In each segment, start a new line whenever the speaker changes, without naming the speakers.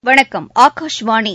வணக்கம் ஆகாஷ்வாணி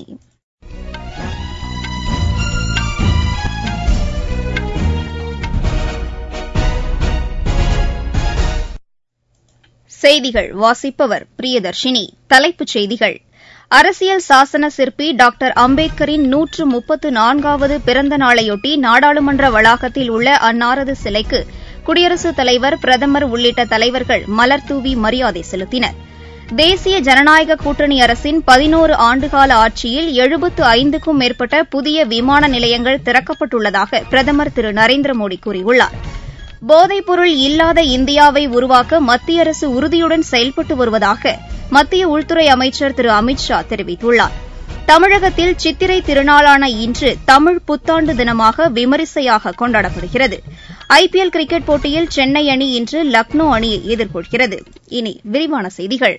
செய்திகள் வாசிப்பவர் பிரியதர்ஷினி தலைப்புச் செய்திகள் அரசியல் சாசன சிற்பி டாக்டர் அம்பேத்கரின் நூற்று முப்பத்து நான்காவது பிறந்த நாளையொட்டி நாடாளுமன்ற வளாகத்தில் உள்ள அன்னாரது சிலைக்கு குடியரசுத் தலைவர் பிரதமர் உள்ளிட்ட தலைவர்கள் மலர்தூவி மரியாதை செலுத்தினர் தேசிய ஜனநாயக கூட்டணி அரசின் பதினோரு ஆண்டுகால ஆட்சியில் எழுபத்து ஐந்துக்கும் மேற்பட்ட புதிய விமான நிலையங்கள் திறக்கப்பட்டுள்ளதாக பிரதமர் திரு நரேந்திர மோடி கூறியுள்ளார் போதைப்பொருள் இல்லாத இந்தியாவை உருவாக்க மத்திய அரசு உறுதியுடன் செயல்பட்டு வருவதாக மத்திய உள்துறை அமைச்சர் திரு அமித் ஷா தெரிவித்துள்ளார் தமிழகத்தில் சித்திரை திருநாளான இன்று தமிழ் புத்தாண்டு தினமாக விமரிசையாக கொண்டாடப்படுகிறது ஐபிஎல் கிரிக்கெட் போட்டியில் சென்னை அணி இன்று லக்னோ அணியை எதிர்கொள்கிறது இனி விரிவான செய்திகள்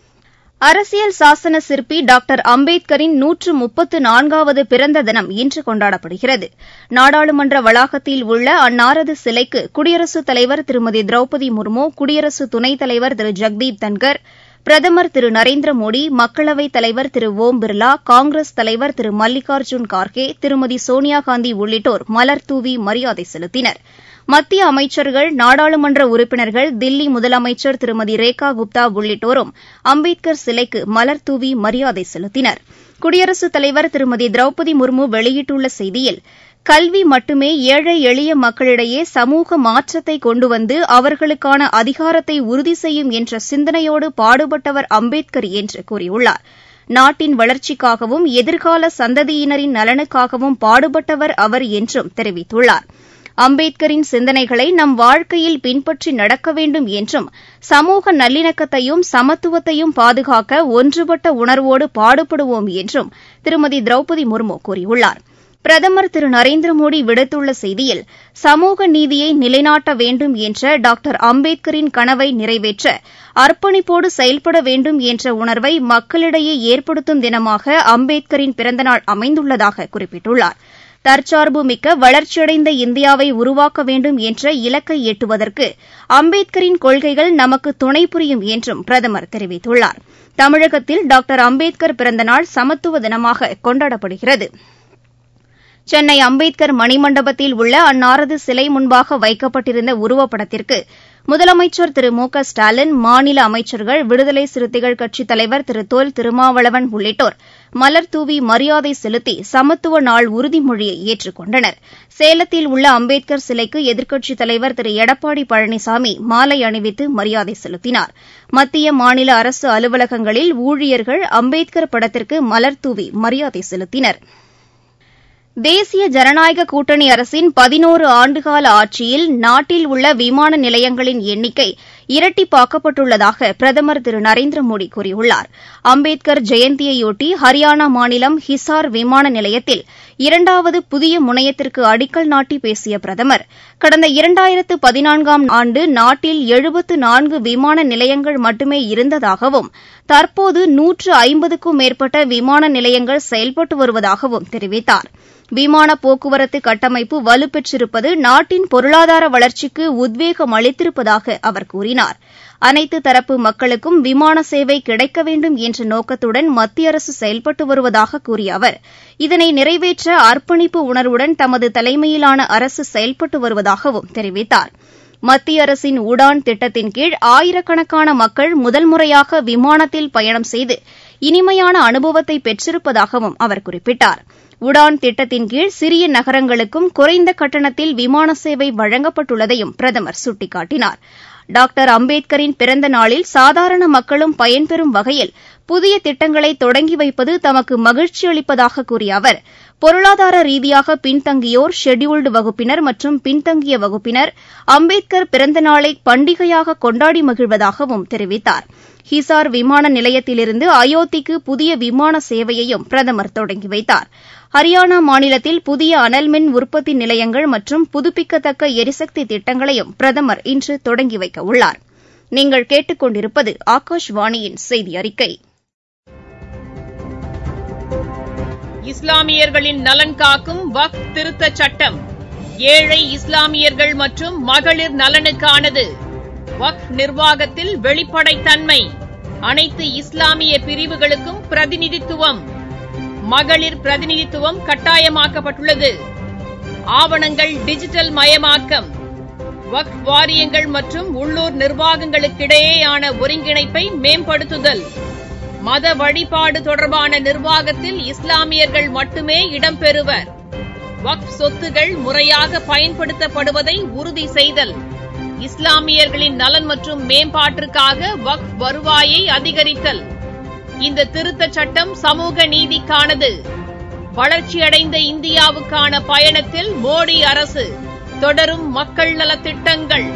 அரசியல் சாசன சிற்பி டாக்டர் அம்பேத்கரின் நூற்று முப்பத்து நான்காவது பிறந்த தினம் இன்று கொண்டாடப்படுகிறது நாடாளுமன்ற வளாகத்தில் உள்ள அன்னாரது சிலைக்கு குடியரசுத் தலைவர் திருமதி திரௌபதி முர்மு குடியரசு துணைத் தலைவர் திரு ஜெக்தீப் தன்கர் பிரதமர் திரு நரேந்திர மோடி மக்களவைத் தலைவர் திரு ஓம் பிர்லா காங்கிரஸ் தலைவர் திரு மல்லிகார்ஜுன் கார்கே திருமதி சோனியாகாந்தி உள்ளிட்டோர் மலர்தூவி மரியாதை செலுத்தினர் மத்திய அமைச்சர்கள் நாடாளுமன்ற உறுப்பினர்கள் தில்லி முதலமைச்சர் திருமதி ரேகா குப்தா உள்ளிட்டோரும் அம்பேத்கர் சிலைக்கு மலர்தூவி மரியாதை செலுத்தினர் குடியரசுத் தலைவர் திருமதி திரௌபதி முர்மு வெளியிட்டுள்ள செய்தியில் கல்வி மட்டுமே ஏழை எளிய மக்களிடையே சமூக மாற்றத்தை கொண்டு வந்து அவர்களுக்கான அதிகாரத்தை உறுதி செய்யும் என்ற சிந்தனையோடு பாடுபட்டவர் அம்பேத்கர் என்று கூறியுள்ளார் நாட்டின் வளர்ச்சிக்காகவும் எதிர்கால சந்ததியினரின் நலனுக்காகவும் பாடுபட்டவர் அவர் என்றும் தெரிவித்துள்ளார் அம்பேத்கரின் சிந்தனைகளை நம் வாழ்க்கையில் பின்பற்றி நடக்க வேண்டும் என்றும் சமூக நல்லிணக்கத்தையும் சமத்துவத்தையும் பாதுகாக்க ஒன்றுபட்ட உணர்வோடு பாடுபடுவோம் என்றும் திருமதி திரௌபதி முர்மு கூறியுள்ளார் பிரதமர் திரு நரேந்திர மோடி விடுத்துள்ள செய்தியில் சமூக நீதியை நிலைநாட்ட வேண்டும் என்ற டாக்டர் அம்பேத்கரின் கனவை நிறைவேற்ற அர்ப்பணிப்போடு செயல்பட வேண்டும் என்ற உணர்வை மக்களிடையே ஏற்படுத்தும் தினமாக அம்பேத்கரின் பிறந்தநாள் அமைந்துள்ளதாக குறிப்பிட்டுள்ளார் தற்சார்பு மிக்க வளர்ச்சியடைந்த இந்தியாவை உருவாக்க வேண்டும் என்ற இலக்கை எட்டுவதற்கு அம்பேத்கரின் கொள்கைகள் நமக்கு துணை புரியும் என்றும் பிரதமர் தெரிவித்துள்ளார் தமிழகத்தில் டாக்டர் அம்பேத்கர் பிறந்தநாள் சமத்துவ தினமாக கொண்டாடப்படுகிறது சென்னை அம்பேத்கர் மணிமண்டபத்தில் உள்ள அன்னாரது சிலை முன்பாக வைக்கப்பட்டிருந்த உருவப்படத்திற்கு முதலமைச்சர் திரு மு க ஸ்டாலின் மாநில அமைச்சர்கள் விடுதலை சிறுத்தைகள் கட்சித் தலைவர் திரு தொல் திருமாவளவன் உள்ளிட்டோர் மலர்தூவி மரியாதை செலுத்தி சமத்துவ நாள் உறுதிமொழியை ஏற்றுக் கொண்டனர் சேலத்தில் உள்ள அம்பேத்கர் சிலைக்கு எதிர்க்கட்சித் தலைவர் திரு எடப்பாடி பழனிசாமி மாலை அணிவித்து மரியாதை செலுத்தினார் மத்திய மாநில அரசு அலுவலகங்களில் ஊழியர்கள் அம்பேத்கர் படத்திற்கு மலர்தூவி மரியாதை செலுத்தினர் தேசிய ஜனநாயக கூட்டணி அரசின் பதினோரு ஆண்டுகால ஆட்சியில் நாட்டில் உள்ள விமான நிலையங்களின் எண்ணிக்கை இரட்டிப்பாக்கப்பட்டுள்ளதாக பிரதமர் திரு நரேந்திர மோடி கூறியுள்ளார் அம்பேத்கர் ஜெயந்தியையொட்டி ஹரியானா மாநிலம் ஹிசார் விமான நிலையத்தில் இரண்டாவது புதிய முனையத்திற்கு அடிக்கல் நாட்டி பேசிய பிரதமர் கடந்த இரண்டாயிரத்து பதினான்காம் ஆண்டு நாட்டில் எழுபத்து நான்கு விமான நிலையங்கள் மட்டுமே இருந்ததாகவும் தற்போது நூற்று ஐம்பதுக்கும் மேற்பட்ட விமான நிலையங்கள் செயல்பட்டு வருவதாகவும் தெரிவித்தார் விமான போக்குவரத்து கட்டமைப்பு வலுப்பெற்றிருப்பது நாட்டின் பொருளாதார வளர்ச்சிக்கு உத்வேகம் அளித்திருப்பதாக அவர் கூறினார் அனைத்து தரப்பு மக்களுக்கும் விமான சேவை கிடைக்க வேண்டும் என்ற நோக்கத்துடன் மத்திய அரசு செயல்பட்டு வருவதாக கூறிய அவர் இதனை நிறைவேற்ற அர்ப்பணிப்பு உணர்வுடன் தமது தலைமையிலான அரசு செயல்பட்டு வருவதாகவும் தெரிவித்தார் மத்திய அரசின் உடான் திட்டத்தின் கீழ் ஆயிரக்கணக்கான மக்கள் முதல் முறையாக விமானத்தில் பயணம் செய்து இனிமையான அனுபவத்தை பெற்றிருப்பதாகவும் அவர் குறிப்பிட்டார் உடான் திட்டத்தின் கீழ் சிறிய நகரங்களுக்கும் குறைந்த கட்டணத்தில் விமான சேவை வழங்கப்பட்டுள்ளதையும் பிரதமர் சுட்டிக்காட்டினார் டாக்டர் அம்பேத்கரின் பிறந்த நாளில் சாதாரண மக்களும் பயன்பெறும் வகையில் புதிய திட்டங்களை தொடங்கி வைப்பது தமக்கு மகிழ்ச்சி அளிப்பதாக கூறிய அவர் பொருளாதார ரீதியாக பின்தங்கியோர் ஷெட்யூல்டு வகுப்பினர் மற்றும் பின்தங்கிய வகுப்பினர் அம்பேத்கர் பிறந்த நாளை பண்டிகையாக கொண்டாடி மகிழ்வதாகவும் தெரிவித்தார் ஹிசார் விமான நிலையத்திலிருந்து அயோத்திக்கு புதிய விமான சேவையையும் பிரதமர் தொடங்கி வைத்தார் ஹரியானா மாநிலத்தில் புதிய அனல்மின் உற்பத்தி நிலையங்கள் மற்றும் புதுப்பிக்கத்தக்க எரிசக்தி திட்டங்களையும் பிரதமர் இன்று தொடங்கி வைக்க உள்ளார் நீங்கள் கேட்டுக்கொண்டிருப்பது ஆகாஷ்வாணியின் செய்தி அறிக்கை
இஸ்லாமியர்களின் நலன் காக்கும் வக்ஃப் திருத்தச் சட்டம் ஏழை இஸ்லாமியர்கள் மற்றும் மகளிர் நலனுக்கானது வக்ஃப் நிர்வாகத்தில் வெளிப்படைத்தன்மை அனைத்து இஸ்லாமிய பிரிவுகளுக்கும் பிரதிநிதித்துவம் மகளிர் பிரதிநிதித்துவம் கட்டாயமாக்கப்பட்டுள்ளது ஆவணங்கள் டிஜிட்டல் மயமாக்கம் வக்ஃப் வாரியங்கள் மற்றும் உள்ளூர் நிர்வாகங்களுக்கிடையேயான ஒருங்கிணைப்பை மேம்படுத்துதல் மத வழிபாடு தொடர்பான நிர்வாகத்தில் இஸ்லாமியர்கள் மட்டுமே இடம்பெறுவர் வக்ஃப் சொத்துகள் முறையாக பயன்படுத்தப்படுவதை உறுதி செய்தல் இஸ்லாமியர்களின் நலன் மற்றும் மேம்பாட்டிற்காக வக்ஃப் வருவாயை அதிகரித்தல் இந்த திருத்தச் சட்டம் சமூக நீதிக்கானது வளர்ச்சியடைந்த இந்தியாவுக்கான பயணத்தில் மோடி அரசு தொடரும் மக்கள் நலத்திட்டங்கள்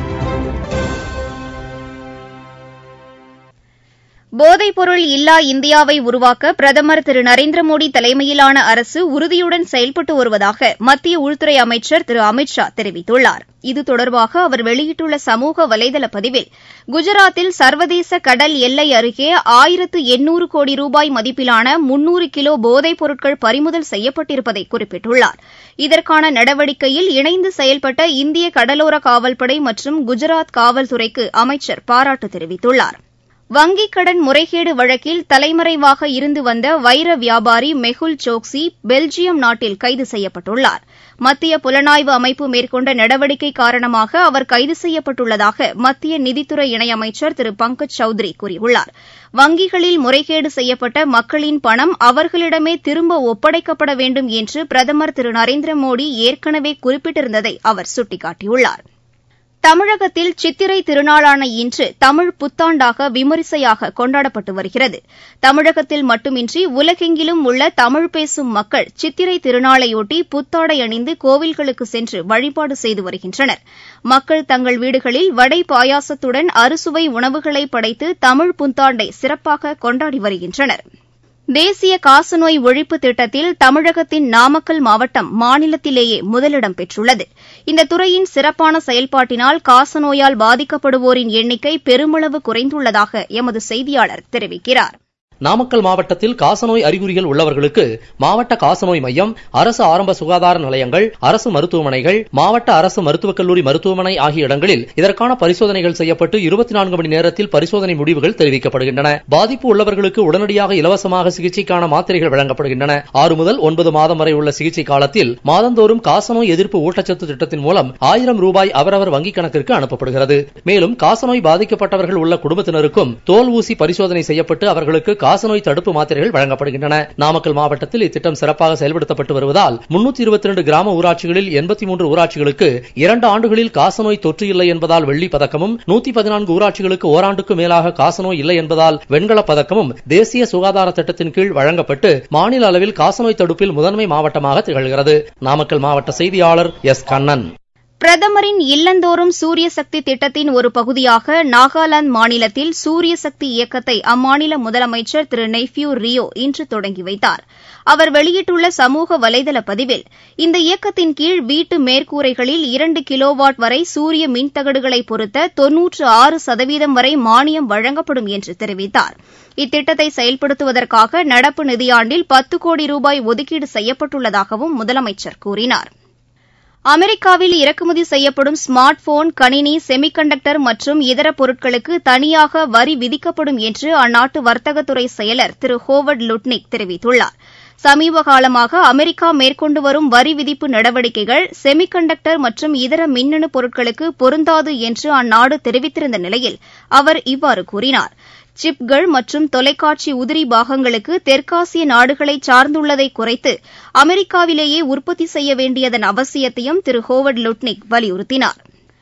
போதைப்பொருள் இல்லா இந்தியாவை உருவாக்க பிரதமர் திரு நரேந்திர மோடி தலைமையிலான அரசு உறுதியுடன் செயல்பட்டு வருவதாக மத்திய உள்துறை அமைச்சர் திரு அமித் ஷா தெரிவித்துள்ளார் இது தொடர்பாக அவர் வெளியிட்டுள்ள சமூக வலைதள பதிவில் குஜராத்தில் சர்வதேச கடல் எல்லை அருகே ஆயிரத்து எண்ணூறு கோடி ரூபாய் மதிப்பிலான முன்னூறு கிலோ போதைப் பொருட்கள் பறிமுதல் செய்யப்பட்டிருப்பதை குறிப்பிட்டுள்ளார் இதற்கான நடவடிக்கையில் இணைந்து செயல்பட்ட இந்திய கடலோர காவல்படை மற்றும் குஜராத் காவல்துறைக்கு அமைச்சர் பாராட்டு தெரிவித்துள்ளார் வங்கிக் கடன் முறைகேடு வழக்கில் தலைமறைவாக இருந்து வந்த வைர வியாபாரி மெஹுல் சோக்சி பெல்ஜியம் நாட்டில் கைது செய்யப்பட்டுள்ளார் மத்திய புலனாய்வு அமைப்பு மேற்கொண்ட நடவடிக்கை காரணமாக அவர் கைது செய்யப்பட்டுள்ளதாக மத்திய நிதித்துறை இணையமைச்சர் திரு பங்கஜ் சௌத்ரி கூறியுள்ளார் வங்கிகளில் முறைகேடு செய்யப்பட்ட மக்களின் பணம் அவர்களிடமே திரும்ப ஒப்படைக்கப்பட வேண்டும் என்று பிரதமர் திரு நரேந்திர மோடி ஏற்கனவே குறிப்பிட்டிருந்ததை அவர் சுட்டிக்காட்டியுள்ளார் தமிழகத்தில் சித்திரை திருநாளான இன்று தமிழ் புத்தாண்டாக விமரிசையாக கொண்டாடப்பட்டு வருகிறது தமிழகத்தில் மட்டுமின்றி உலகெங்கிலும் உள்ள தமிழ் பேசும் மக்கள் சித்திரை திருநாளையொட்டி புத்தாடை அணிந்து கோவில்களுக்கு சென்று வழிபாடு செய்து வருகின்றனர் மக்கள் தங்கள் வீடுகளில் வடை பாயாசத்துடன் அறுசுவை உணவுகளை படைத்து தமிழ் புத்தாண்டை சிறப்பாக கொண்டாடி வருகின்றனர் தேசிய காசநோய் ஒழிப்பு திட்டத்தில் தமிழகத்தின் நாமக்கல் மாவட்டம் மாநிலத்திலேயே முதலிடம் பெற்றுள்ளது இந்த துறையின் சிறப்பான செயல்பாட்டினால் காசநோயால் பாதிக்கப்படுவோரின் எண்ணிக்கை பெருமளவு குறைந்துள்ளதாக எமது செய்தியாளர் தெரிவிக்கிறார்
நாமக்கல் மாவட்டத்தில் காசநோய் அறிகுறிகள் உள்ளவர்களுக்கு மாவட்ட காசநோய் மையம் அரசு ஆரம்ப சுகாதார நிலையங்கள் அரசு மருத்துவமனைகள் மாவட்ட அரசு மருத்துவக் கல்லூரி மருத்துவமனை ஆகிய இடங்களில் இதற்கான பரிசோதனைகள் செய்யப்பட்டு இருபத்தி நான்கு மணி நேரத்தில் பரிசோதனை முடிவுகள் தெரிவிக்கப்படுகின்றன பாதிப்பு உள்ளவர்களுக்கு உடனடியாக இலவசமாக சிகிச்சைக்கான மாத்திரைகள் வழங்கப்படுகின்றன ஆறு முதல் ஒன்பது மாதம் வரை உள்ள சிகிச்சை காலத்தில் மாதந்தோறும் காசநோய் எதிர்ப்பு ஊட்டச்சத்து திட்டத்தின் மூலம் ஆயிரம் ரூபாய் அவரவர் வங்கிக் கணக்கிற்கு அனுப்பப்படுகிறது மேலும் காசநோய் பாதிக்கப்பட்டவர்கள் உள்ள குடும்பத்தினருக்கும் தோல் ஊசி பரிசோதனை செய்யப்பட்டு அவர்களுக்கு காசநோய் தடுப்பு மாத்திரைகள் வழங்கப்படுகின்றன நாமக்கல் மாவட்டத்தில் இத்திட்டம் சிறப்பாக செயல்படுத்தப்பட்டு வருவதால் முன்னூத்தி இருபத்தி இரண்டு கிராம ஊராட்சிகளில் எண்பத்தி மூன்று ஊராட்சிகளுக்கு இரண்டு ஆண்டுகளில் காசநோய் தொற்று இல்லை என்பதால் வெள்ளி பதக்கமும் நூத்தி பதினான்கு ஊராட்சிகளுக்கு ஓராண்டுக்கு மேலாக காசநோய் இல்லை என்பதால் வெண்கலப் பதக்கமும் தேசிய சுகாதார திட்டத்தின் கீழ் வழங்கப்பட்டு மாநில அளவில் காசநோய் தடுப்பில் முதன்மை மாவட்டமாக திகழ்கிறது நாமக்கல் மாவட்ட செய்தியாளர் எஸ் கண்ணன்
பிரதமரின் இல்லந்தோறும் சூரிய சக்தி திட்டத்தின் ஒரு பகுதியாக நாகாலாந்து மாநிலத்தில் சூரிய சக்தி இயக்கத்தை அம்மாநில முதலமைச்சர் திரு நெய்ஃபியூ ரியோ இன்று தொடங்கி வைத்தார் அவர் வெளியிட்டுள்ள சமூக வலைதள பதிவில் இந்த இயக்கத்தின் கீழ் வீட்டு மேற்கூரைகளில் இரண்டு கிலோவாட் வரை சூரிய மின்தகடுகளை பொருத்த தொன்னூற்று ஆறு சதவீதம் வரை மானியம் வழங்கப்படும் என்று தெரிவித்தார் இத்திட்டத்தை செயல்படுத்துவதற்காக நடப்பு நிதியாண்டில் பத்து கோடி ரூபாய் ஒதுக்கீடு செய்யப்பட்டுள்ளதாகவும் முதலமைச்சர் கூறினார் அமெரிக்காவில் இறக்குமதி செய்யப்படும் ஸ்மார்ட் போன் கணினி செமிகண்டக்டர் மற்றும் இதர பொருட்களுக்கு தனியாக வரி விதிக்கப்படும் என்று அந்நாட்டு வர்த்தகத்துறை செயலர் திரு ஹோவர்ட் லுட்னிக் தெரிவித்துள்ளார் சமீப காலமாக அமெரிக்கா மேற்கொண்டு வரும் வரி விதிப்பு நடவடிக்கைகள் செமிகண்டக்டர் மற்றும் இதர மின்னணு பொருட்களுக்கு பொருந்தாது என்று அந்நாடு தெரிவித்திருந்த நிலையில் அவர் இவ்வாறு கூறினார் சிப்கள் மற்றும் தொலைக்காட்சி உதிரி பாகங்களுக்கு தெற்காசிய நாடுகளை சார்ந்துள்ளதை குறைத்து அமெரிக்காவிலேயே உற்பத்தி செய்ய வேண்டியதன் அவசியத்தையும் திரு ஹோவர்ட் லுட்னிக் வலியுறுத்தினார்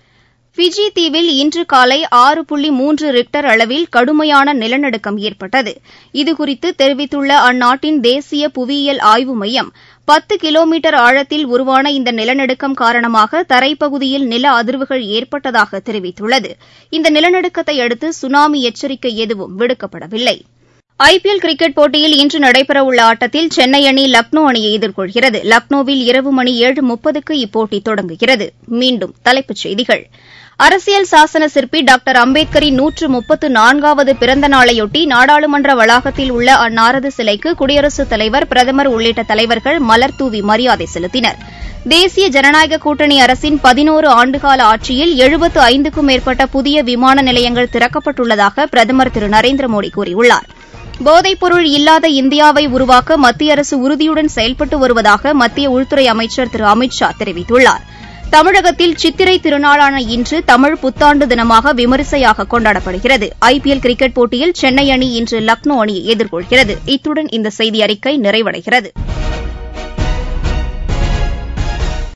ஃபிஜி தீவில் இன்று காலை ஆறு புள்ளி மூன்று ரிக்டர் அளவில் கடுமையான நிலநடுக்கம் ஏற்பட்டது இதுகுறித்து தெரிவித்துள்ள அந்நாட்டின் தேசிய புவியியல் ஆய்வு மையம் பத்து கிலோமீட்டர் ஆழத்தில் உருவான இந்த நிலநடுக்கம் காரணமாக தரைப்பகுதியில் நில அதிர்வுகள் ஏற்பட்டதாக தெரிவித்துள்ளது இந்த நிலநடுக்கத்தை அடுத்து சுனாமி எச்சரிக்கை எதுவும் விடுக்கப்படவில்லை ஐபிஎல் கிரிக்கெட் போட்டியில் இன்று நடைபெறவுள்ள ஆட்டத்தில் சென்னை அணி லக்னோ அணியை எதிர்கொள்கிறது லக்னோவில் இரவு மணி ஏழு முப்பதுக்கு இப்போட்டி தொடங்குகிறது மீண்டும் தலைப்புச் செய்திகள் அரசியல் சாசன சிற்பி டாக்டர் அம்பேத்கரின் நூற்று முப்பத்து நான்காவது பிறந்த நாளையொட்டி நாடாளுமன்ற வளாகத்தில் உள்ள அன்னாரது சிலைக்கு குடியரசுத் தலைவர் பிரதமர் உள்ளிட்ட தலைவர்கள் மலர்தூவி மரியாதை செலுத்தினர் தேசிய ஜனநாயக கூட்டணி அரசின் பதினோரு ஆண்டுகால ஆட்சியில் எழுபத்து ஐந்துக்கும் மேற்பட்ட புதிய விமான நிலையங்கள் திறக்கப்பட்டுள்ளதாக பிரதமர் திரு நரேந்திர மோடி கூறியுள்ளார் போதைப்பொருள் இல்லாத இந்தியாவை உருவாக்க மத்திய அரசு உறுதியுடன் செயல்பட்டு வருவதாக மத்திய உள்துறை அமைச்சர் திரு அமித் ஷா தெரிவித்துள்ளார் தமிழகத்தில் சித்திரை திருநாளான இன்று தமிழ் புத்தாண்டு தினமாக விமரிசையாக கொண்டாடப்படுகிறது ஐபிஎல் கிரிக்கெட் போட்டியில் சென்னை அணி இன்று லக்னோ அணியை எதிர்கொள்கிறது இத்துடன் இந்த செய்தி அறிக்கை நிறைவடைகிறது